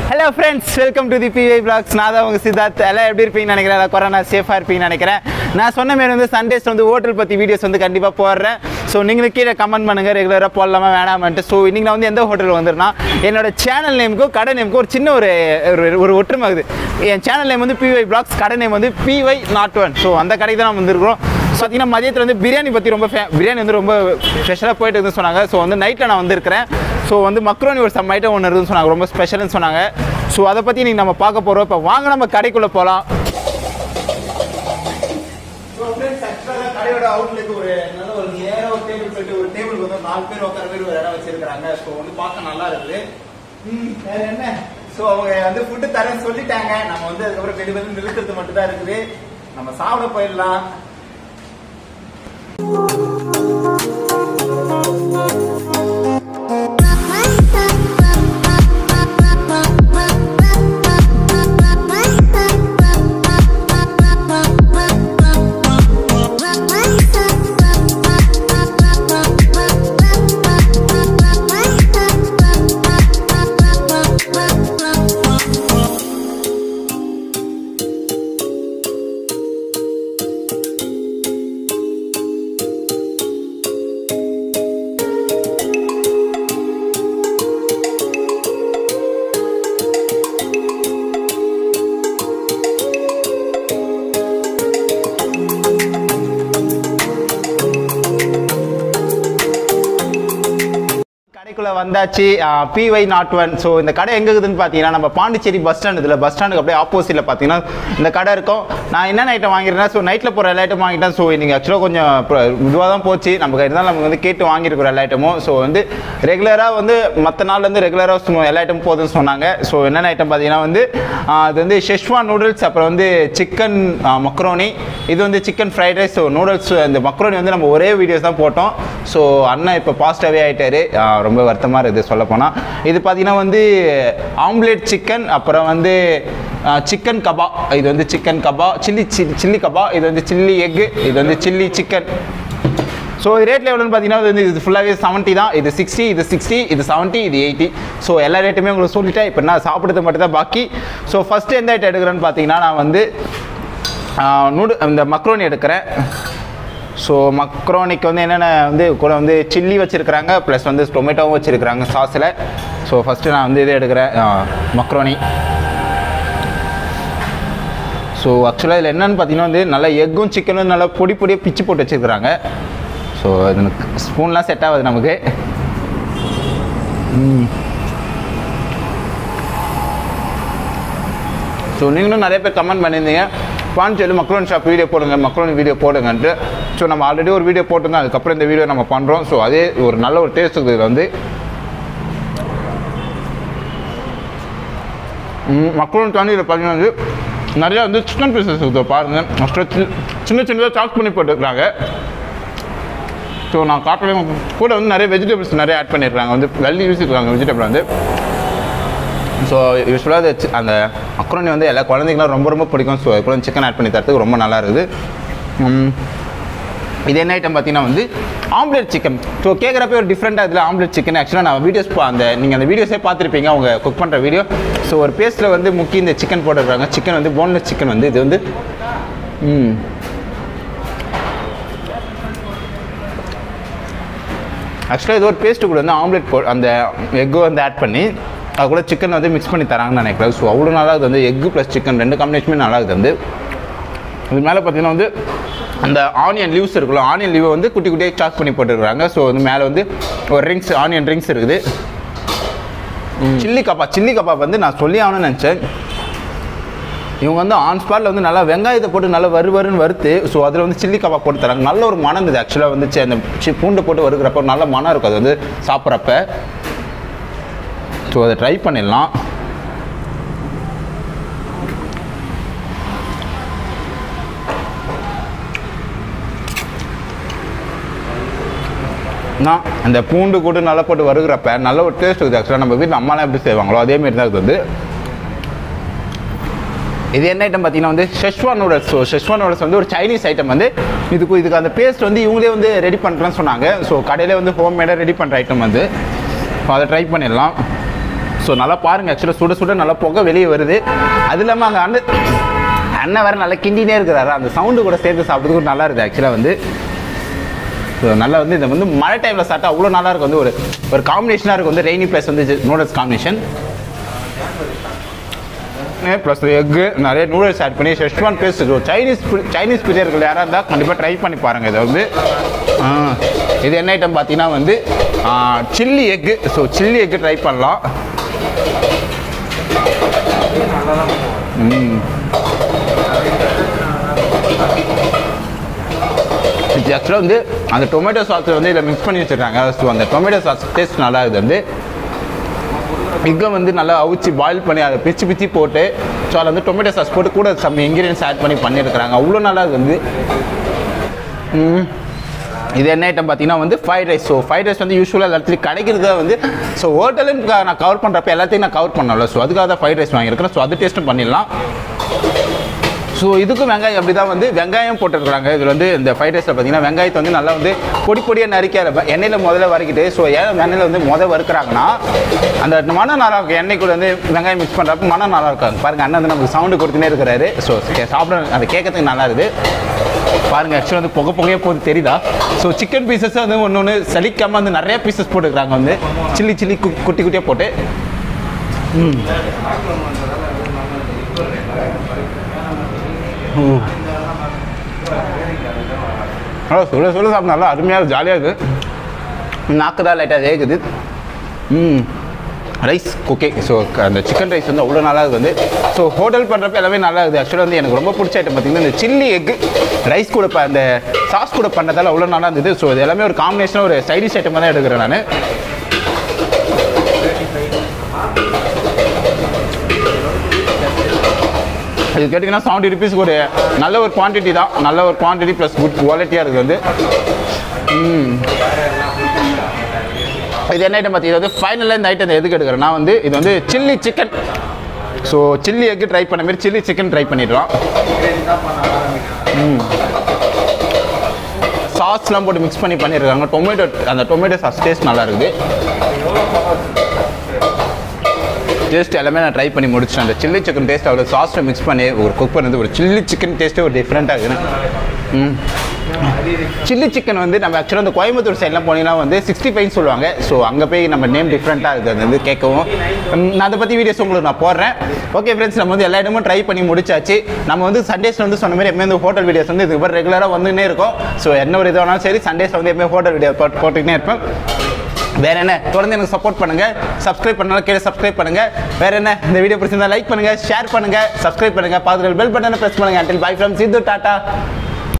Hello friends welcome to the PI blogs நான் தான் உங்கள் சித்தார்த் எல்லாம் எப்படி இருப்பீங்கன்னு நினைக்கிறேன் எல்லாம் கொரோனா சேஃபாக இருப்பீங்கன்னு நினைக்கிறேன் நான் சொன்ன மாரி வந்து சண்டேஸ் வந்து ஹோட்டல் பற்றி வீடியோஸ் வந்து கண்டிப்பாக போடுறேன் ஸோ நீங்களும் கீழே கமெண்ட் பண்ணுங்கள் ரெகுலராக போடலாமா வேணாமான்ட்டு ஸோ இன்றைக்கி நான் வந்து எந்த ஹோட்டல் வந்துருன்னா என்னோட சேனல் நேமுக்கும் கடை நேமுக்கும் ஒரு சின்ன ஒரு ஒரு- ஒரு ஒற்றுமை ஆகுது என் சேனல் நேம் வந்து பிஒய் பிளாக்ஸ் கடை நேம் வந்து பிஒய் நாட் ஒன் ஸோ அந்த கடைக்கு தான் நம்ம வந்திருக்கிறோம் ஸோ பார்த்தீங்கன்னா மதியத்தில் வந்து பிரியாணி பற்றி ரொம்ப ஃபே பிரியாணி வந்து ரொம்ப ஸ்பெஷலாக போயிட்டு இருக்குன்னு சொன்னாங்க ஸோ வந்து நைட்டில் நான் வந்திருக்கிறேன் ஸோ வந்து மக்ரோனி ஒரு சம் ஐட்டம் ஒன்று இருக்குன்னு சொன்னாங்க ரொம்ப ஸ்பெஷல்னு சொன்னாங்க ஸோ அதை பற்றி நீங்கள் நம்ம பார்க்க போகிறோம் இப்போ வாங்க நம்ம கடைக்குள்ளே போகலாம் கடையோட அவுட்லுக்கு ஒரு நல்ல ஒரு நேரம் ஒரு டேபிள் போயிட்டு ஒரு டேபிள் வந்து நாலு பேர் உட்கார பேர் ஒரு இடம் வச்சிருக்காங்க ஸோ வந்து பார்க்க நல்லா இருக்குது ம், வேற என்ன ஸோ அவங்க வந்து ஃபுட்டு தரேன்னு சொல்லிட்டாங்க நம்ம வந்து அதுக்கப்புறம் வெளியே வந்து நிறுத்துறது மட்டும் தான் இருக்குது நம்ம சாப்பிட போயிடலாம் கடைக்குள்ள வந்தாச்சு பிஒய் நாட் ஒன் ஸோ இந்த கடை எங்க இருக்குதுன்னு பார்த்தீங்கன்னா நம்ம பாண்டிச்சேரி பஸ் ஸ்டாண்ட் இதில் பஸ் ஸ்டாண்டுக்கு அப்படியே ஆப்போசிட்ல பார்த்தீங்கன்னா இந்த கடை இருக்கும் நான் என்னென்ன ஐட்டம் வாங்கிருக்கேன் ஸோ நைட்டில் போகிற எல்லா ஐட்டம் வாங்கிட்டேன் ஸோ நீங்கள் ஆக்சுவலாக கொஞ்சம் இதுவாக தான் போச்சு நமக்கு இருந்தாலும் நம்ம வந்து கேட்டு வாங்கியிருக்கிற எல்லா ஐட்டமும் ஸோ வந்து ரெகுலராக வந்து மற்ற நாள்ல இருந்து ரெகுலராக எல்லா ஐட்டம் போகுதுன்னு சொன்னாங்க ஸோ என்னென்ன ஐட்டம் பார்த்தீங்கன்னா வந்து ஆ, அது வந்து ஷெஷ்வான் நூடுல்ஸ் அப்புறம் வந்து சிக்கன் மக்ரோனி இது வந்து chicken fried rice so noodles இந்த மக்ரோனி வந்து நம்ம ஒரே வீடியோஸ் தான் போட்டோம் ஸோ அண்ணன் இப்போ பாஸ்டாகவே ஆயிட்டாரு ஆ, ரொம்ப வருத்தமாக இருக்குது சொல்ல போனால் இது பார்த்தீங்கன்னா வந்து ஆம்லேட் சிக்கன் அப்புறம் வந்து சிக்கன் கபா இது வந்து சிக்கன் கபா சில்லி சில்லி கபா இது வந்து சில்லி எக்கு இது வந்து சில்லி சிக்கன் ஸோ ரேட் லெவல்னு பார்த்தீங்கன்னா இது வந்து இது ஃபுல்லாகவே செவன்ட்டி தான் இது சிக்ஸ்டி இது சிக்ஸ்டி இது செவன்ட்டி இது எயிட்டி ஸோ எல்லா ரேட்டுமே உங்களுக்கு சொல்லிட்டேன் இப்போ நான் சாப்பிட்றது மட்டும் தான் பாக்கி ஸோ ஃபஸ்ட்டு எந்த ஐட்டம் எடுக்கிறேன்னு பார்த்தீங்கன்னா நான் வந்து நூடு இந்த மக்ரோனி எடுக்கிறேன் ஸோ மக்ரோனிக்கு வந்து என்னென்ன வந்து கூட வந்து சில்லி வச்சுருக்கிறாங்க ப்ளஸ் வந்து டொமேட்டோவும் வச்சுருக்கிறாங்க சாஸில் ஸோ ஃபஸ்ட்டு நான் வந்து இது எடுக்கிறேன் மக்ரோனி ஸோ ஆக்சுவலாக இதில் என்னென்னு பார்த்தீங்கன்னா வந்து நல்லா எக்கும் சிக்கனும் நல்லா பொடி பொடியாக பிச்சு போட்டு வச்சுருக்குறாங்க ஸோ அது எனக்கு ஸ்பூன்லாம் செட் ஆகுது நமக்கு ஸோ நீங்களும் நிறைய பேர் கமெண்ட் பண்ணியிருந்தீங்க பாண்டிச்சேரி மக்ரோன் ஷாப் வீடியோ போடுங்க மக்ரோன் வீடியோ போடுங்கன்ட்டு ஸோ நம்ம ஆல்ரெடி ஒரு வீடியோ போட்டிருந்தோம் அதுக்கப்புறம் இந்த வீடியோ நம்ம பண்ணுறோம் ஸோ அதே ஒரு நல்ல ஒரு டேஸ்ட் இருக்குது இதில் வந்து மக்ரோன் தாண்டி இதில் பார்த்தீங்கன்னா வந்து நிறையா வந்து சிக்கன் பீசஸ் இருக்குது பாருங்கள் ஆக்சுவலாக சி- சின்ன சின்னதாக சாப் பண்ணி போட்டுருக்காங்க ஸோ நான் காட்டவே கூட வந்து நிறைய வெஜிடபிள்ஸ் நிறைய ஆட் பண்ணியிருக்காங்க வந்து வெள்ளி யூஸ் இருக்காங்க வெஜிடபிள் வந்து ஸோ யூஸ்வலாக அது சி- அந்த அக்ரோனி வந்து எல்லா குழந்தைங்களும் ரொம்ப ரொம்ப பிடிக்கும் ஸோ அதுக்குள்ள சிக்கன் ஆட் பண்ணி தரத்துக்கு ரொம்ப நல்லா இருக்குது உம், இது என்ன ஐட்டம் பார்த்தீங்கன்னா வந்து ஆம்லெட் சிக்கன் ஸோ கேட்குறப்ப ஒரு டிஃப்ரெண்ட்டாக இதில் ஆம்லெட் சிக்கன் ஆக்சுவலாக நான் வீடியோஸ் அந்த நீங்கள் அந்த வீடியோஸே பார்த்துருப்பீங்க அவங்க குக் பண்ணுற வீடியோ ஸோ ஒரு பேஸ்ட்டில் வந்து முக்கி இந்த சிக்கன் போட்டுருக்காங்க சிக்கன் வந்து போன்லெஸ் சிக்கன் வந்து இது வந்து ம் ஆக்சுவலாக இது ஒரு பேஸ்ட்டு கூட வந்து ஆம்லெட் போ அந்த எக்கு வந்து ஆட் பண்ணி அது கூட சிக்கன் வந்து மிக்ஸ் பண்ணி தராங்கன்னு நினைக்கிறேன் ஸோ அவ்வளோ நல்லா இருக்குது வந்து எக்கு ப்ளஸ் சிக்கன் ரெண்டு காம்பினேஷனுமே நல்லா இருக்குது வந்து இது மேலே பார்த்தீங்கன்னா வந்து அந்த ஆனியன் லீவ்ஸ் இருக்குல்ல ஆனியன் லீவை வந்து குட்டி குட்டியாக சாப் பண்ணி போட்டுருக்காங்க ஸோ வந்து மேலே வந்து ஒரு ரிங்ஸ் ஆனியன் ரிங்ஸ் இருக்குது சில்லி கப்பா சில்லி கப்பா வந்து நான் சொல்லி ஆகணும்னு நினச்சேன் இவங்க வந்து ஆன் ஸ்பாட்டில் வந்து நல்லா வெங்காயத்தை போட்டு நல்லா வறு வறுன்னு வறுத்து ஸோ அதில் வந்து சில்லி கபாப் போட்டு தராங்க நல்ல ஒரு மனம் இருந்தது ஆக்சுவலாக வந்து சி- அந்த சி- பூண்டு போட்டு வறுக்கிறப்ப ஒரு நல்ல மனம் இருக்கும் அது வந்து சாப்பிட்றப்ப ஸோ அதை ட்ரை பண்ணிடலாம் நான் அந்த பூண்டு கூட நல்லா போட்டு வறுக்கிறப்ப நல்ல ஒரு டேஸ்ட் இருக்குது ஆக்சுவலாக நம்ம வீட்டில் அம்மாலாம் எப்படி செய்வாங்களோ அதே மாதிரி தான் இது வந்து இது என்ன ஐட்டம் பார்த்தீங்கன்னா வந்து schezwan noodles so schezwan noodles வந்து ஒரு சைனீஸ் ஐட்டம் வந்து இதுக்கு இதுக்கு அந்த பேஸ்ட் வந்து இவங்களே வந்து ரெடி பண்ணுறேன்னு சொன்னாங்க ஸோ கடையிலே வந்து ஹோம் மேடாக ரெடி பண்ணுற ஐட்டம் வந்து ஸோ அதை ட்ரை பண்ணிடலாம் ஸோ நல்லா பாருங்கள் ஆக்சுவலாக சுட சுட நல்லா புகை வெளியே வருது அது இல்லாமல் அங்கே அண்ணன் அண்ணன் வேறு நல்லா கிண்டினே இருக்கிறாரு அந்த சவுண்டு கூட சேர்த்து சாப்பிட்றதுக்கு நல்லா இருக்குது ஆக்சுவலாக வந்து ஸோ நல்லா வந்து இந்த வந்து மழை டைமில் சாப்பிட்டா அவ்வளோ நல்லா இருக்கும் வந்து ஒரு ஒரு காம்பினேஷனாக இருக்கும் வந்து ரெய்னி ப்ளஸ் வந்து நூடுல்ஸ் காம்பினேஷன் ப்ளஸ் எக்கு நிறைய நூடுல்ஸ் ஆட் பண்ணி schezwan paste so Chinese Chinese பிரியர்கள் யாராக இருந்தால் கண்டிப்பாக ட்ரை பண்ணி பாருங்கள் இதை வந்து ஆ, இது என்ன ஐட்டம் பார்த்தீங்கன்னா வந்து chilli egg so chilli egg try பண்ணலாம் ம் இது ஆக்சுவலாக வந்து அந்த டொமேட்டோ சாஸ் வந்து இதில் மிக்ஸ் பண்ணி வச்சுருக்காங்க ஸோ அந்த டொமேட்டோ சாஸ் டேஸ்ட் நல்லா இருக்குது வந்து எக்கை வந்து நல்லா அவிச்சு பாயில் பண்ணி அதை பிச்சு பிச்சு போட்டு ஸோ அதில் வந்து டொமேட்டோ சாஸ் போட்டு கூட சம் இன்க்ரீடியன்ஸ் ஆட் பண்ணி பண்ணியிருக்கிறாங்க அவ்வளோ நல்லா இருக்குது வந்து ம். இது என்ன ஐட்டம் பார்த்தீங்கன்னா வந்து fried rice so fried rice வந்து யூஸ்வலாக எல்லாத்துலையும் கிடைக்கிறது வந்து ஸோ ஹோட்டலுன்னு நான் கவர் பண்ணுறப்ப எல்லாத்தையும் நான் கவர் பண்ணல ஸோ அதுக்காக தான் ஃப்ரைட் ரைஸ் வாங்கியிருக்கிறேன் ஸோ அது டேஸ்ட்டும் பண்ணிடலாம் ஸோ இதுக்கும் வெங்காயம் அப்படி தான் வந்து வெங்காயம் போட்டுருக்குறாங்க இதில் வந்து இந்த ஃப்ரைட் ரைஸில் பார்த்தீங்கன்னா வெங்காயத்தை வந்து நல்லா வந்து பொடி பொடியாக நறுக்கி அதை எண்ணெயில் முதல்ல வறுக்கிட்டு ஸோ ஏன் எண்ணெயில் வந்து முத வறுக்கிறாங்கன்னா அந்த மனம் நல்லா இருக்கும் எண்ணெய் கூட வந்து வெங்காயம் மிக்ஸ் பண்ணுறப்ப மனம் நல்லா இருக்காங்க பாருங்க அண்ணன் வந்து நமக்கு சவுண்டு கொடுத்துனே இருக்கிறாரு ஸோ சாப்பிட அதை கேட்கறதுக்கு நல்லா இருக்குது பாருங்க ஆக்சுவலாக வந்து புகை புகையே போது தெரியுதா ஸோ சிக்கன் பீசஸ் வந்து ஒன்று ஒன்று சலிக்காமல் வந்து நிறைய பீசஸ் போட்டுக்கிறாங்க வந்து சில்லி சில்லி கு குட்டி குட்டியாக போட்டு ம் ஹலோ சொல்ல சொல்ல சாப்பிட நல்லா அருமையாக ஜாலியாக இருக்குது நாக்கு தான் லைட்டாக வேகுது ம் ரைஸ் குக்கே ஸோ அந்த சிக்கன் ரைஸ் வந்து அவ்வளோ நல்லா இருக்குது வந்து ஸோ ஹோட்டல் பண்ணுறப்ப எல்லாமே நல்லா இருக்குது ஆக்சுவலாக வந்து எனக்கு ரொம்ப பிடிச்ச ஐட்டம் பார்த்தீங்கன்னா இந்த சில்லி எக் ரைஸ் கூட இப்போ அந்த சாஸ் கூட பண்ணதால அவ்வளோ நல்லா இருந்தது ஸோ இது எல்லாமே ஒரு காம்பினேஷனாக ஒரு சைடிஷ் ஐட்டமாக தான் எடுக்கிறேன் நான் இது கேட்டிங்கன்னா செவன்ட்டி ருபீஸ்க்கு ஒரு நல்ல ஒரு குவான்டிட்டி தான் நல்ல ஒரு குவான்டிட்டி ப்ளஸ் குட் குவாலிட்டியாக இருக்குது வந்து ம். இது என்ன ஐட்டம் பார்த்தி இது வந்து ஃபைனலாக இந்த ஐட்டம் எதுக்கு எடுக்கிறேன் நான் வந்து இது வந்து chilli chicken so chilli egg try பண்ண மாதிரி சில்லி சிக்கன் ட்ரை பண்ணிடுறோம் சாஸ்லாம் போட்டு மிக்ஸ் பண்ணி பண்ணியிருக்காங்க டொமேட்டோ அந்த டொமேட்டோ சாஸ் டேஸ்ட் நல்லா இருக்குது டேஸ்ட் எல்லாமே நான் ட்ரை பண்ணி முடிச்சிட்டேன் அந்த சில்லி சிக்கன் டேஸ்ட் அவ்வளோ சாஸில் மிக்ஸ் பண்ணி ஒரு குக் பண்ணது ஒரு சில்லி சிக்கன் டேஸ்ட்டே ஒரு டிஃப்ரெண்ட்டாக இருக்குது ம் சில்லி சிக்கன் வந்து நம்ம ஆக்சுவலாக இந்த கோயம்புத்தூர் சைட்லாம் போனீங்கன்னா வந்து சிக்ஸ்டி ஃபைவ் சொல்லுவாங்க ஸோ அங்கே போய் நம்ம நேம் டிஃப்ரெண்ட்டாக இருக்குது அது வந்து கேட்கவும் ம், நான் அதை பற்றி வீடியோஸ் உங்களுக்கு நான் போடுறேன் ஓகே ஃப்ரெண்ட்ஸ் நம்ம வந்து எல்லா இடமும் ட்ரை பண்ணி முடிச்சாச்சு நம்ம வந்து சண்டேஸ் வந்து சொன்ன மாதிரி எப்பவுமே வந்து ஹோட்டல் வீடியோஸ் வந்து இதுக்கு ரெகுலராக வந்துன்னே இருக்கும் ஸோ என்ன ஒரு இது வேணாலும் சரி சண்டேஸ் வந்து எப்பவுமே ஹோட்டல் வீடியோ போட்டு போட்டுக்கிட்டே இருப்பேன் வேற என்ன தொடர்ந்து எனக்கு சப்போர்ட் பண்ணுங்க சப்ஸ்கிரைப் பண்ணாலும் கீழே சப்ஸ்கிரைப் பண்ணுங்க வேற என்ன இந்த வீடியோ பிடிச்சிருந்தா லைக் பண்ணுங்க ஷேர் பண்ணுங்க சப்ஸ்கிரைப் பண்ணுங்க பாத்துக்கள் பெல் பட்டனை பிரஸ் பண்ணுங்க until bye from Siddhu Tata